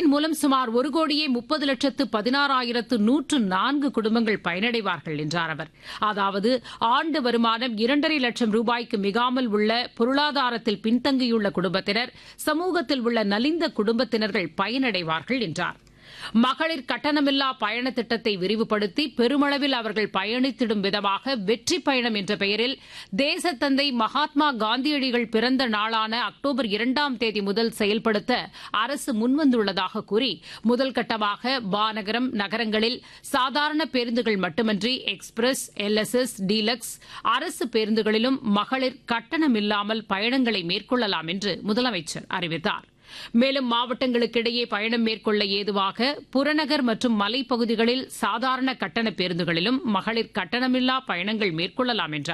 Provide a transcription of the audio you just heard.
திட்டத்தின் மூலம் சுமார் ஒரு கோடியே முப்பது லட்சத்து பதினாறாயிரத்து நூற்று நான்கு குடும்பங்கள் பயனடைவார்கள் என்றார் அவர் அதாவது ஆண்டு வருமானம் இரண்டரை லட்சம் ரூபாய்க்கு மிகாமல் உள்ள பொருளாதாரத்தில் பின்தங்கியுள்ள குடும்பத்தினர் சமூகத்தில் உள்ள நலிந்த குடும்பத்தினர்கள் பயனடைவார்கள் என்றார் மகளிர் கட்டணமில்லா பயண திட்டத்தை விரிவுபடுத்தி பெருமளவில் அவர்கள் பயணித்திடும் விதமாக வெற்றி பயணம் என்ற பெயரில் தேசத்தந்தை மகாத்மா காந்தியடிகள் பிறந்த நாளான அக்டோபர் இரண்டாம் தேதி முதல் செயல்படுத்த அரசு முன்வந்துள்ளதாக கூறி முதல் கட்டமாக வானகரம் நகரங்களில் சாதாரண பேருந்துகள் மட்டுமன்றி எக்ஸ்பிரஸ் எல்எஸ்எஸ் டீலக்ஸ் அரசு பேருந்துகளிலும் மகளிர் கட்டணமில்லாமல் பயணங்களை மேற்கொள்ளலாம் என்று முதலமைச்சர் அறிவித்தார் மேலும் மாவட்டங்களுக்கிடையே பயணம் மேற்கொள்ள ஏதுவாக புறநகர் மற்றும் மலைப்பகுதிகளில் சாதாரண கட்டண பேருந்துகளிலும் மகளிர் கட்டணமில்லா பயணங்கள் மேற்கொள்ளலாம் என்ற